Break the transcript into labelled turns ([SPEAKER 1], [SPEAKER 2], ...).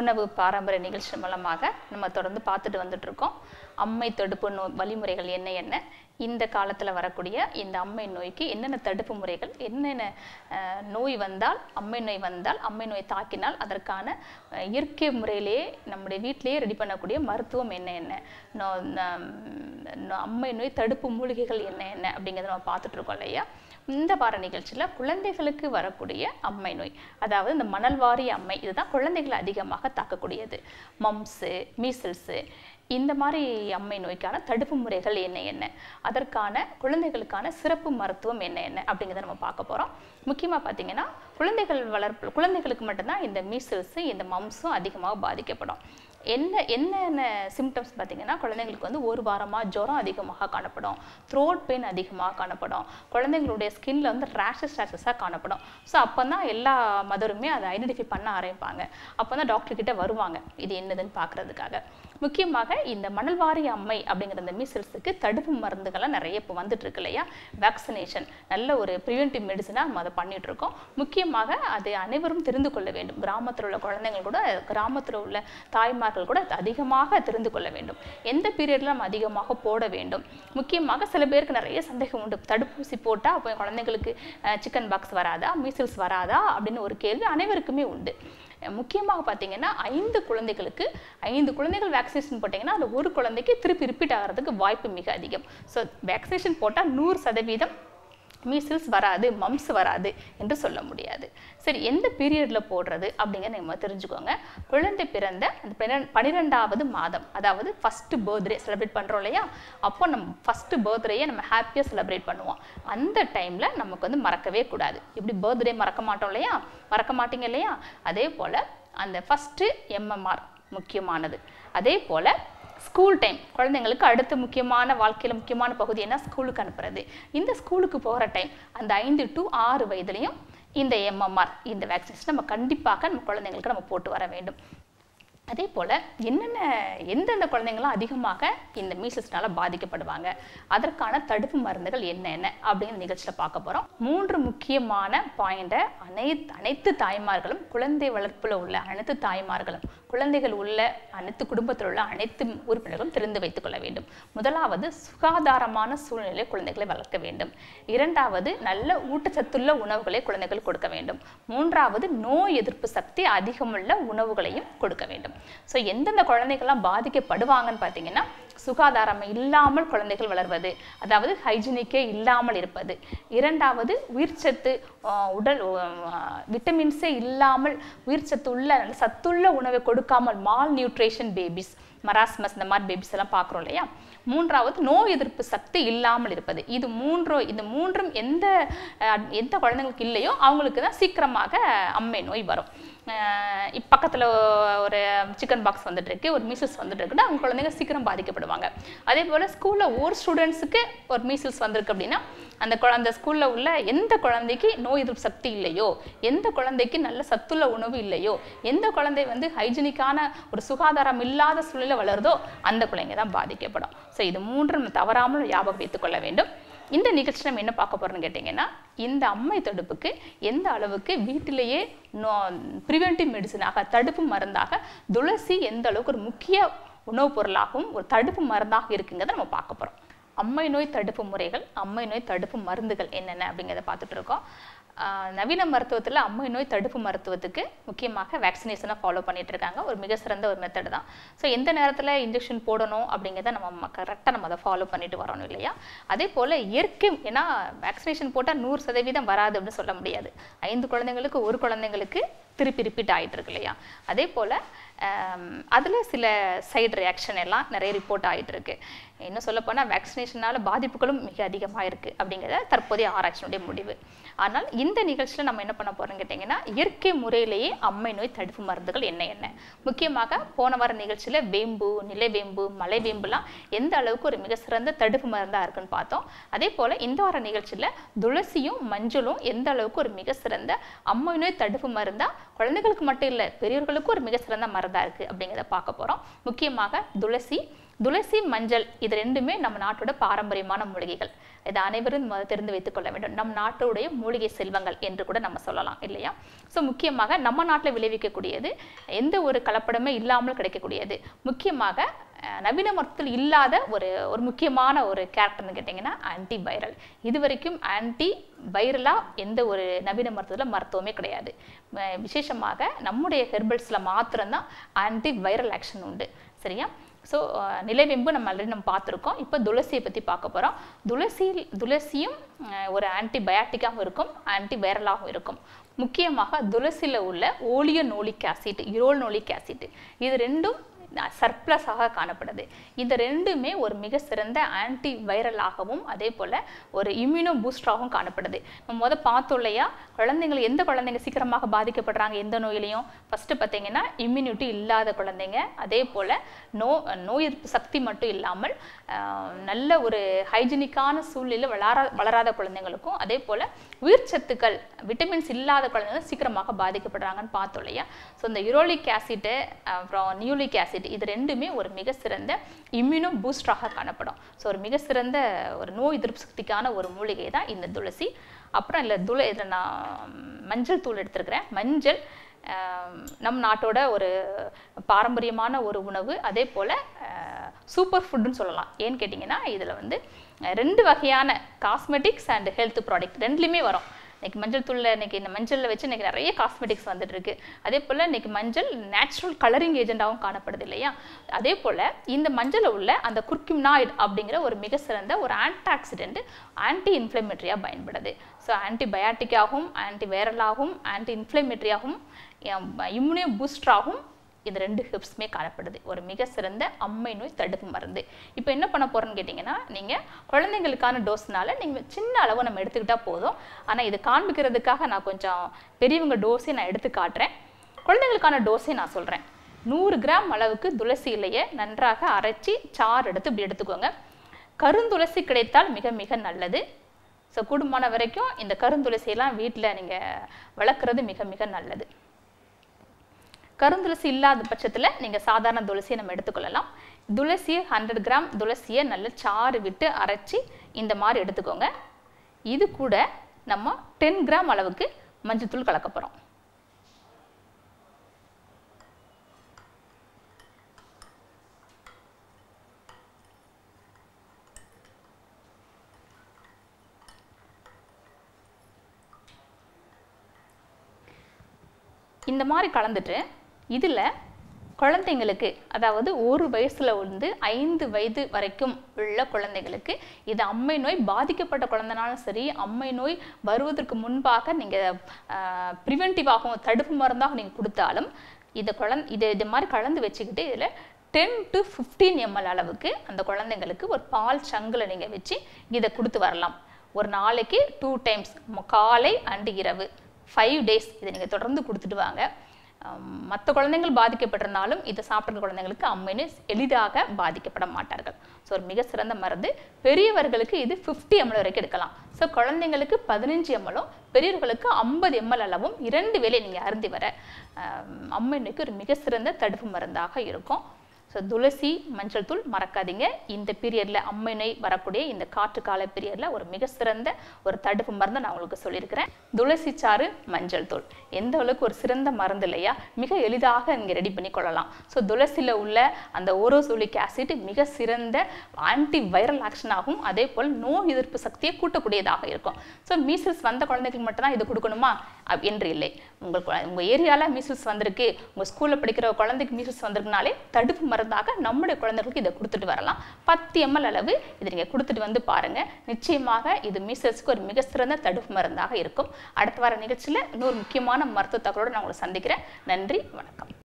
[SPEAKER 1] உணவு பாரம்பரிய நிகழ்ச்சி மூலமாக நம்ம தொடர்ந்து பார்த்துட்டு வந்துட்டு இருக்கோம் அம்மை தடுப்பு நோ வழிமுறைகள் என்ன என்ன இந்த காலத்தில் வரக்கூடிய இந்த அம்மை நோய்க்கு என்னென்ன தடுப்பு முறைகள் என்னென்ன அஹ், நோய் வந்தால் அம்மை நோய் வந்தால் அம்மை நோய் தாக்கினால் அதற்கான அஹ், இயற்கை முறையிலேயே நம்முடைய வீட்டிலேயே ரெடி பண்ணக்கூடிய மருத்துவம் என்ன என்ன நோ- நம்- நோ- அம்மை நோய் தடுப்பு மூலிகைகள் என்ன என்ன அப்படிங்கிறத நம்ம பார்த்துட்டு இருக்கோம் இல்லையா இந்த வார நிகழ்ச்சியில் குழந்தைகளுக்கு வரக்கூடிய அம்மை நோய் அதாவது இந்த மணல்வாரி அம்மை இதுதான் குழந்தைகளை அதிகமாக தாக்கக்கூடியது மம்ஸு மீசல்ஸு இந்த மாதிரி அம்மை நோய்க்கான தடுப்பு முறைகள் என்ன என்ன அதற்கான குழந்தைகளுக்கான சிறப்பு மருத்துவம் என்ன என்ன அப்படிங்கிறத நம்ம பார்க்க போகிறோம் முக்கியமாக பார்த்தீங்கன்னா குழந்தைகள் வளர்ப்பு குழந்தைகளுக்கு மட்டும்தான் இந்த மீசல்ஸு இந்த மம்ஸும் அதிகமாக பாதிக்கப்படும் என்ன என்னென்ன சிம்டம்ஸ் பார்த்தீங்கன்னா குழந்தைங்களுக்கு வந்து ஒரு வாரமாக ஜுரம் அதிகமாக காணப்படும் த்ரோட் பெயின் அதிகமாக காணப்படும் குழந்தைங்களுடைய ஸ்கின்ல வந்து ரேஷஸ் ரேஷஸாக காணப்படும் ஸோ அப்போ தான் எல்லா மதருமே அதை ஐடென்டிஃபை பண்ண ஆரம்பிப்பாங்க அப்போ தான் டாக்டர் கிட்ட வருவாங்க இது என்னதுன்னு பார்க்கறதுக்காக முக்கியமாக இந்த மணல்வாரி அம்மை அப்படிங்கிற இந்த மீசல்ஸுக்கு தடுப்பு மருந்துகள்லாம் நிறைய இப்போ வந்துட்டு இருக்கு இல்லையா வேக்சினேஷன் நல்ல ஒரு ப்ரிவென்டிவ் மெடிசனாக நம்ம அதை பண்ணிட்டு இருக்கோம் முக்கியமாக அதை அனைவரும் தெரிந்து கொள்ள வேண்டும் கிராமத்தில் உள்ள குழந்தைகள் கூட கிராமத்தில் உள்ள தாய்மார்கள் கூட அது அதிகமாக தெரிந்து கொள்ள வேண்டும் எந்த பீரியடில் நம்ம அதிகமாக போட வேண்டும் முக்கியமாக சில பேருக்கு நிறைய சந்தேகம் உண்டு தடுப்பூசி போட்டால் அப்போ என் குழந்தைங்களுக்கு சிக்கன் பாக்ஸ் வராதா மீசல்ஸ் வராதா அப்படின்னு ஒரு கேள்வி அனைவருக்குமே உண்டு முக்கியமாக பார்த்தீங்கன்னா ஐந்து குழந்தைகளுக்கு ஐந்து குழந்தைகள் வேக்சினேஷன் போட்டிங்கன்னா அந்த ஒரு குழந்தைக்கு திருப்பி ரிப்பீட் ஆகிறதுக்கு வாய்ப்பு மிக அதிகம் ஸோ வேக்சினேஷன் போட்டால் நூறு சதவீதம் மீசில்ஸ் வராது மம்ஸ் வராது என்று சொல்ல முடியாது சரி எந்த பீரியடில் போடுறது அப்படிங்கிறத நம்ம தெரிஞ்சுக்கோங்க குழந்தை பிறந்த அந்த பிற- பன்னிரெண்டாவது மாதம் அதாவது ஃபஸ்ட்டு பர்த்டே செலிப்ரேட் பண்ணுறோம் இல்லையா அப்போ நம்ம ஃபஸ்ட்டு பர்த்டேயை நம்ம ஹாப்பியாக செலிப்ரேட் பண்ணுவோம் அந்த டைமில் நமக்கு வந்து மறக்கவே கூடாது இப்படி பர்த்டே மறக்க மாட்டோம் இல்லையா மறக்க மாட்டீங்க இல்லையா அதே போல் அந்த ஃபஸ்ட்டு எம்எம்ஆர் முக்கியமானது அதே போல் ஸ்கூல் டைம் குழந்தைங்களுக்கு அடுத்த முக்கியமான வாழ்க்கையில் முக்கியமான பகுதி என்ன ஸ்கூலுக்கு அனுப்புறது இந்த ஸ்கூலுக்கு போகிற டைம் அந்த ஐந்து டு ஆறு வயதுலையும் இந்த எம்எம்ஆர் இந்த வேக்சினேஷன் நம்ம கண்டிப்பாக நம்ம குழந்தைங்களுக்கு நம்ம போட்டு வர வேண்டும் அதே போல் என்னென்ன எந்தெந்த குழந்தைங்களாம் அதிகமாக இந்த மீசல்ஸ்னால பாதிக்கப்படுவாங்க அதற்கான தடுப்பு மருந்துகள் என்னென்ன அப்படிங்கிற நிகழ்ச்சியில் பார்க்க போகிறோம் மூன்று முக்கியமான பாயிண்டை அனைத்து அனைத்து தாய்மார்களும் குழந்தை வளர்ப்பில் உள்ள அனைத்து தாய்மார்களும் குழந்தைகள் உள்ள அனைத்து குடும்பத்தில் உள்ள அனைத்து உறுப்பினர்களும் தெரிந்து வைத்துக் கொள்ள வேண்டும் முதலாவது சுகாதாரமான சூழ்நிலை குழந்தைகளை வளர்க்க வேண்டும் இரண்டாவது நல்ல ஊட்டச்சத்துள்ள உணவுகளை குழந்தைகள் கொடுக்க வேண்டும் மூன்றாவது நோய் எதிர்ப்பு சக்தி அதிகமுள்ள உணவுகளையும் கொடுக்க வேண்டும் ஸோ எந்தெந்த குழந்தைகள்லாம் பாதிக்கப்படுவாங்கன்னு பார்த்தீங்கன்னா சுகாதாரம் இல்லாமல் குழந்தைகள் வளர்வது அதாவது ஹைஜீனிக்கே இல்லாமல் இருப்பது இரண்டாவது உயிர்ச்சத்து ஆஹ், உடல் ஆஹ், விட்டமின்ஸே இல்லாமல் உயிர்ச்சத்து உள்ள நல்ல சத்துள்ள உணவை கொடுக்காமல் மால் நியூட்ரிஷன் பேபிஸ் மராஸ்மஸ் இந்த மாதிரி பேபிஸ் எல்லாம் பார்க்குறோம் இல்லையா மூன்றாவது நோய் எதிர்ப்பு சக்தி இல்லாமல் இருப்பது இது மூன்றும் இந்த மூன்றும் எந்த அஹ், எந்த குழந்தைங்களுக்கு இல்லையோ அவங்களுக்கு தான் சீக்கிரமாக அம்மை நோய் வரும் இப்போ பக்கத்தில் ஒரு சிக்கன் பாக்ஸ் வந்துட்டு இருக்கு ஒரு மீசல்ஸ் வந்துட்டு இருக்குன்னா அவங்க குழந்தைங்க சீக்கிரம் பாதிக்கப்படுவாங்க அதே போல் ஸ்கூலில் ஒரு ஸ்டூடெண்ட்ஸுக்கு ஒரு மீசல்ஸ் வந்திருக்கு அப்படின்னா அந்த குழ- அந்த ஸ்கூலில் உள்ள எந்த குழந்தைக்கு நோய் எதிர்ப்பு சக்தி இல்லையோ எந்த குழந்தைக்கு நல்ல சத்துள்ள உணவு இல்லையோ எந்த குழந்தை வந்து ஹைஜீனிக்கான ஒரு சுகாதாரம் இல்லாத சூழ்நிலை வளருதோ அந்த குழந்தைங்க தான் பாதிக்கப்படும் ஸோ இது மூன்று நம்ம தவறாமல் ஞாபகம் வைத்துக் கொள்ள வேண்டும் இந்த நிகழ்ச்சி நம்ம என்ன பார்க்க போறோம்னு கேட்டிங்கன்னா இந்த அம்மை தடுப்புக்கு எந்த அளவுக்கு வீட்டிலேயே ப்ரிவென்டிவ் மெடிசனாக தடுப்பு மருந்தாக துளசி எந்த அளவுக்கு ஒரு முக்கிய உணவுப் பொருளாகவும் ஒரு தடுப்பு மருந்தாக இருக்குங்கிறத நம்ம பார்க்க போறோம் அம்மை நோய் தடுப்பு முறைகள் அம்மை நோய் தடுப்பு மருந்துகள் என்னென்ன அப்படிங்கிறத பார்த்துட்டு இருக்கோம் ஆஹ் நவீன மருத்துவத்தில் அம்மை நோய் தடுப்பு மருத்துவத்துக்கு முக்கியமாக வேக்சினேஷனை ஃபாலோ பண்ணிட்டு இருக்காங்க ஒரு மிக சிறந்த ஒரு மெத்தட் தான் ஸோ எந்த நேரத்தில் இன்ஜெக்ஷன் போடணும் அப்படிங்கிறத நம்ம கரெக்டாக நம்ம அதை ஃபாலோ பண்ணிட்டு வரணும் இல்லையா அதே போல் இயற்கை ஏன்னா வேக்சினேஷன் போட்டால் நூறு சதவீதம் வராது அப்படின்னு சொல்ல முடியாது ஐந்து குழந்தைங்களுக்கு ஒரு குழந்தைங்களுக்கு திருப்பி ரிப்பீட் ஆகிட்டு இருக்கு இல்லையா அதே போல் அதில் சில சைடு ரியாக்ஷன் எல்லாம் நிறைய ரிப்போர்ட் ஆகிட்டு இருக்கு இன்னும் சொல்லப்போனால் வேக்சினேஷனால பாதிப்புகளும் மிக அதிகமாக இருக்குது அப்படிங்கிறத தற்போதைய ஆராய்ச்சியினுடைய முடிவு ஆனால் இந்த நிகழ்ச்சியில் நம்ம என்ன பண்ண போகிறோம்னு கேட்டிங்கன்னா இயற்கை முறையிலேயே அம்மை நோய் தடுப்பு மருந்துகள் என்ன என்ன முக்கியமாக போன வார நிகழ்ச்சியில் வேம்பு நிலவேம்பு மலைவேம்புலாம் எந்த அளவுக்கு ஒரு மிக சிறந்த தடுப்பு மருந்தாக இருக்குன்னு பார்த்தோம் அதே போல் இந்த வார நிகழ்ச்சியில் துளசியும் மஞ்சளும் எந்த அளவுக்கு ஒரு மிக சிறந்த அம்மை நோய் தடுப்பு மருந்தாக குழந்தைகளுக்கு மட்டும் இல்லை பெரியவர்களுக்கும் ஒரு மிக சிறந்த மருந்தாக இருக்குது அப்படிங்கிறத பார்க்க போகிறோம் முக்கியமாக துளசி துளசி மஞ்சள் இது ரெண்டுமே நம்ம நாட்டோட பாரம்பரியமான மூலிகைகள் இதை அனைவரும் மொத தெரிந்து வைத்துக் கொள்ள வேண்டும் நம் நாட்டுடைய மூலிகை செல்வங்கள் என்று கூட நம்ம சொல்லலாம் இல்லையா ஸோ முக்கியமாக நம்ம நாட்டில் விளைவிக்கக்கூடியது எந்த ஒரு கலப்படமே இல்லாமல் கிடைக்கக்கூடியது முக்கியமாக அஹ், நவீன மருத்துவத்தில் இல்லாத ஒரு ஒரு முக்கியமான ஒரு கேரக்டர்னு கேட்டிங்கன்னா ஆன்டி வைரல் இது வரைக்கும் ஆன்டி வைரலாக எந்த ஒரு நவீன மருத்துவத்தில் மருத்துவமே கிடையாது அஹ், விசேஷமாக நம்முடைய ஹெர்பல்ஸில் மாத்திரம்தான் ஆன்டி வைரல் ஆக்ஷன் உண்டு சரியா ஸோ நிலவேம்பு நம்ம ஆல்ரெடி நம்ம பார்த்துருக்கோம் இப்போ துளசியை பற்றி பார்க்க போகிறோம் துளசி துளசியும் அஹ், ஒரு ஆன்டிபயாட்டிக்காகவும் இருக்கும் ஆன்டி வைரலாகவும் இருக்கும் முக்கியமாக துளசியில் உள்ள ஓலியனோலிக் ஆசிட் யுரோல்னோலிக் ஆசிட் இது ரெண்டும் சர்ப்ளஸாக காணப்படுது இந்த ரெண்டுமே ஒரு மிக சிறந்த ஆன்டி வைரலாகவும் அதே போல் ஒரு இம்யூனோ பூஸ்டராகவும் காணப்படுது நம்ம முத பார்த்தோம் இல்லையா குழந்தைங்கள் எந்த குழந்தைங்க சீக்கிரமாக பாதிக்கப்படுறாங்க எந்த நோயிலையும் ஃபஸ்ட்டு பார்த்தீங்கன்னா இம்யூனிட்டி இல்லாத குழந்தைங்க அதே போல் நோ நோய் எதிர்ப்பு சக்தி மட்டும் இல்லாமல் ஆஹ், நல்ல ஒரு ஹைஜீனிக்கான சூழ்நிலை வளர வளராத குழந்தைங்களுக்கும் அதே போல் உயிர் சத்துக்கள் விட்டமின்ஸ் இல்லாத குழந்தைங்க சீக்கிரமாக பாதிக்கப்படுறாங்கன்னு பார்த்தோம் இல்லையா ஸோ இந்த யுரோலிக் ஆசிட்டு அப்புறம் நியூலிக் ஆசிட் இது ரெண்டுமே ஒரு மிக சிறந்த இம்யூனோ பூஸ்டராக காணப்படும் ஸோ ஒரு மிக சிறந்த ஒரு நோய் எதிர்ப்பு சக்திக்கான ஒரு மூலிகை தான் இந்த துளசி அப்புறம் இல்லை துளை இதில் நான் மஞ்சள் தூள் எடுத்திருக்கிறேன் மஞ்சள் ஆஹ், நம் நாட்டோட ஒரு பாரம்பரியமான ஒரு உணவு அதே போல் சூப்பர் ஃபுட்டுன்னு சொல்லலாம் ஏன்னு கேட்டிங்கன்னா இதில் வந்து அஹ், ரெண்டு வகையான காஸ்மெட்டிக்ஸ் அண்ட் ஹெல்த் ப்ராடக்ட் ரெண்டுலேயுமே வரும் இன்னைக்கு மஞ்சள் தூளில் இன்னைக்கு இந்த மஞ்சளில் வச்சு இன்னைக்கு நிறைய காஸ்மெட்டிக்ஸ் வந்துட்டு இருக்கு அதே போல் இன்னைக்கு மஞ்சள் நேச்சுரல் கலரிங் ஏஜென்டாகவும் காணப்படுது இல்லையா அதே போல் இந்த மஞ்சளில் உள்ள அந்த குர்கிம்னாய்டு அப்படிங்கிற ஒரு மிக சிறந்த ஒரு ஆன்டாக்சிடென்ட் ஆன்டி இன்ஃப்ளமேட்டரியாக பயன்படுது ஸோ ஆன்டிபயாட்டிக்காகவும் ஆன்டி வைரலாகவும் ஆன்டி இன்ஃப்ளமேட்டரியாகவும் இம்யூனியோ பூஸ்டராகவும் இது ரெண்டு ஹிப்ஸுமே காணப்படுது ஒரு மிக சிறந்த அம்மை நோய் தடுப்பு மருந்து இப்போ என்ன பண்ண போறோம்னு கேட்டிங்கன்னா நீங்கள் குழந்தைங்களுக்கான டோஸ்னால நீங்கள் சின்ன அளவு நம்ம எடுத்துக்கிட்டால் போதும் ஆனால் இது காண்பிக்கிறதுக்காக நான் கொஞ்சம் பெரியவங்க டோஸே நான் எடுத்து காட்டுறேன் குழந்தைங்களுக்கான டோஸே நான் சொல்கிறேன் நூறு கிராம் அளவுக்கு துளசி இலையை நன்றாக அரைச்சி சாறு எடுத்து இப்படி எடுத்துக்கோங்க கருந்துளசி கிடைத்தால் மிக மிக நல்லது ஸோ கூடுமான வரைக்கும் இந்த கருந்துளசியெல்லாம் வீட்டில் நீங்கள் வளர்க்குறது மிக மிக நல்லது கருந்துளசி இல்லாத பட்சத்தில் நீங்கள் சாதாரண துளசியை நம்ம எடுத்துக்கொள்ளலாம் துளசியை ஹண்ட்ரட் கிராம் துளசியை நல்ல சாறு விட்டு அரைச்சி இந்த மாதிரி எடுத்துக்கோங்க இது கூட நம்ம டென் கிராம் அளவுக்கு மஞ்சள்தூள் கலக்க போகிறோம் இந்த மாதிரி கலந்துட்டு இதில் குழந்தைங்களுக்கு அதாவது ஒரு வயசுல வந்து ஐந்து வயது வரைக்கும் உள்ள குழந்தைங்களுக்கு இது அம்மை நோய் பாதிக்கப்பட்ட குழந்தைனாலும் சரி அம்மை நோய் வருவதற்கு முன்பாக நீங்கள் ப்ரிவென்டிவாகவும் தடுப்பு மருந்தாக நீங்கள் கொடுத்தாலும் இதை குழந்தை இதை இது மாதிரி கலந்து வச்சுக்கிட்டு இதில் டென் டு ஃபிஃப்டீன் எம்எல் அளவுக்கு அந்த குழந்தைங்களுக்கு ஒரு பால் சங்கில் நீங்கள் வச்சு இதை கொடுத்து வரலாம் ஒரு நாளைக்கு டூ டைம்ஸ் காலை அண்டு இரவு ஃபைவ் டேஸ் இதை நீங்கள் தொடர்ந்து கொடுத்துட்டு வாங்க மற்ற குழந்தைகள் பாதிக்கப்பட்டிருந்தாலும் இதை சாப்பிட்ற குழந்தைங்களுக்கு அம்மைன்னு எளிதாக பாதிக்கப்பட மாட்டார்கள் ஸோ ஒரு மிக சிறந்த மருந்து பெரியவர்களுக்கு இது ஃபிஃப்டி எம்எல் வரைக்கும் எடுக்கலாம் ஸோ குழந்தைங்களுக்கு பதினஞ்சு எம்எலும் பெரியவர்களுக்கு ஐம்பது எம்எல் அளவும் இரண்டு வேளை நீங்கள் அருந்தி வர அம்மை நோய்க்கு ஒரு மிக சிறந்த தடுப்பு மருந்தாக இருக்கும் ஸோ துளசி மஞ்சள் தூள் மறக்காதீங்க இந்த பீரியடில் அம்மை நோய் வரக்கூடிய இந்த காற்று கால பீரியடில் ஒரு மிக சிறந்த ஒரு தடுப்பு மருந்து நான் உங்களுக்கு சொல்லியிருக்கிறேன் துளசி சாறு மஞ்சள் தூள் எந்த அளவுக்கு ஒரு சிறந்த மருந்து இல்லையா மிக எளிதாக இங்கே ரெடி பண்ணி கொள்ளலாம் ஸோ துளசியில் உள்ள அந்த ஓரோசோலிக் ஆசிட் மிக சிறந்த ஆன்டி வைரல் ஆக்ஷனாகவும் அதே போல் நோய் எதிர்ப்பு சக்தியை கூட்டக்கூடியதாக இருக்கும் ஸோ மீசல்ஸ் வந்த குழந்தைகளுக்கு மட்டும்தான் இது கொடுக்கணுமா அப் என்று இல்லை உங்கள் குழ- உங்கள் ஏரியாவில் மீசல்ஸ் வந்திருக்கு உங்கள் ஸ்கூலில் படிக்கிற குழந்தைக்கு மீசல்ஸ் வந்திருக்குனாலே தடுப்பு மருந்தாக நம்முடைய குழந்தைகளுக்கு இதை கொடுத்துட்டு வரலாம் பத்து எம்எல் அளவு இதை நீங்கள் கொடுத்துட்டு வந்து பாருங்கள் நிச்சயமாக இது மீசல்ஸ்க்கு ஒரு மிக சிறந்த தடுப்பு மருந்தாக இருக்கும் அடுத்த வார நிகழ்ச்சியில் இன்னொரு முக்கியமான மருத்துவ தகவலோடு நான் உங்களை சந்திக்கிறேன் நன்றி வணக்கம்